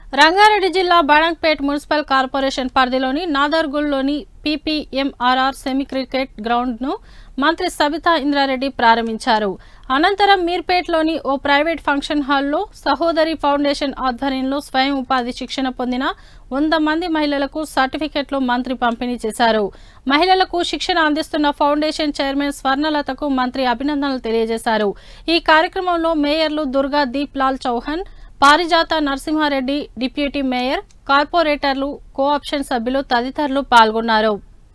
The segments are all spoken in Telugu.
రంగారెడ్డి జిల్లా బడంగ్పేట్ మున్సిపల్ కార్పొరేషన్ పరిధిలోని నాదర్గుల్లోని పీపీఎంఆర్ఆర్ సెమీ క్రికెట్ గ్రౌండ్ను మంత్రి సబితా ఇంద్రారెడ్డి ప్రారంభించారు అనంతరం మీర్పేట్లోని ఓ ప్రైవేట్ ఫంక్షన్ హాల్లో సహోదరి ఫౌండేషన్ ఆధ్వర్యంలో స్వయం ఉపాధి శిక్షణ పొందిన వంద మంది మహిళలకు సర్టిఫికెట్లు మంత్రి పంపిణీ చేశారు మహిళలకు శిక్షణ అందిస్తున్న ఫౌండేషన్ చైర్మన్ స్వర్ణలతకు మంత్రి అభినందనలు తెలియజేశారు ఈ కార్యక్రమంలో మేయర్లు దుర్గా దీప్ లాల్ చౌహాన్ పారిజాత నరసింహారెడ్డి డిప్యూటీ మేయర్ కార్పొరేటర్లు కోఆప్షన్ సభ్యులు తదితరులు పాల్గొన్నారు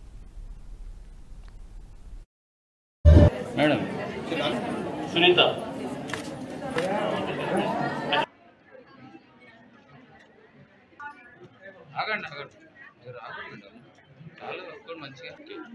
మేడం సునీత ఆగండి ఆగండి మీరు ఆగండి కాళ్ళు కప్పుకొని మంచిగా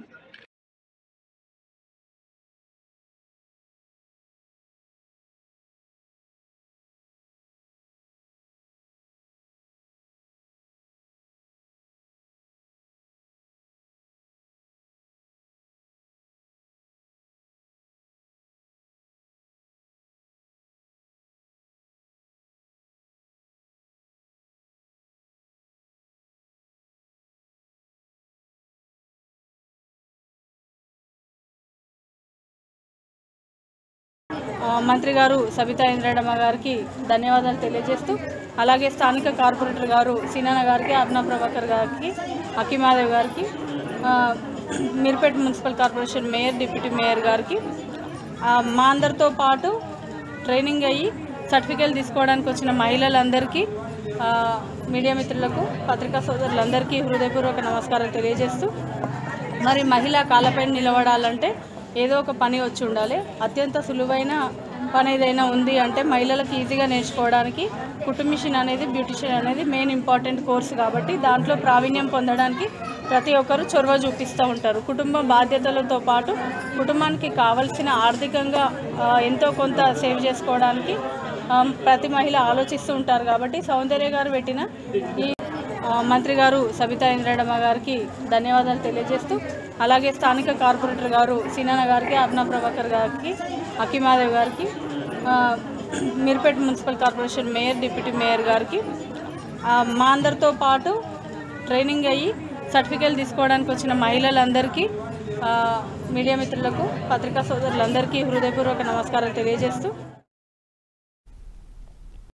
ఆ, మంత్రి గారు సబితా ఇంద్రడమ్మ గారికి ధన్యవాదాలు తెలియజేస్తూ అలాగే స్థానిక కార్పొరేటర్ గారు సీనాన్న గారికి అర్ణ ప్రభాకర్ గారికి అకిమాదేవ్ గారికి ఆ, Meerpet municipal corporation mayor deputy mayor గారికి ఆ, మా అందరితో పాటు ట్రైనింగ్ అయ్యి సర్టిఫికేట్ తీసుకోవడానికి వచ్చిన మహిళలందరికీ ఆ, మీడియా మిత్రులకు పత్రికా సోదరులందరికీ హృదయపూర్వక నమస్కారాలు తెలియజేస్తూ మరి మహిళ కాళ్ళపైన నిలబడాలంటే ఏదో ఒక పని వచ్చి ఉండాలి అత్యంత సులువైన పని ఏదైనా ఉంది అంటే మహిళలకు ఈజీగా నేర్చుకోవడానికి కుటుంబిషన్ అనేది బ్యూటిషియన్ అనేది మెయిన్ ఇంపార్టెంట్ కోర్స్ కాబట్టి దాంట్లో ప్రావీణ్యం పొందడానికి ప్రతి ఒక్కరు చొరవ చూపిస్తూ ఉంటారు కుటుంబ బాధ్యతలతో పాటు కుటుంబానికి కావలసిన ఆర్థికంగా ఆ, ఎంతో కొంత సేవ్ చేసుకోవడానికి ఆ, ప్రతి మహిళ ఆలోచిస్తూ ఉంటారు కాబట్టి సౌందర్య గారు పెట్టిన ఈ ఆ, మంత్రి గారు సబితా ఇంద్రడమ్మ గారికి ధన్యవాదాలు తెలియజేస్తూ అలాగే స్థానిక కార్పొరేటర్ గారు సీనాన్న గారికి అర్ణ ప్రభాకర్ గారికి అకిమాదేవ్ గారికి ఆ, Meerpet municipal corporation mayor deputy mayor గారికి ఆ, మా అందరితో పాటు ట్రైనింగ్ అయ్యి సర్టిఫికేట్ తీసుకోవడానికి వచ్చిన మహిళలందరికీ ఆ, మీడియా మిత్రులకు పత్రికా సోదరులందరికీ హృదయపూర్వక నమస్కారాలు తెలియజేస్తూ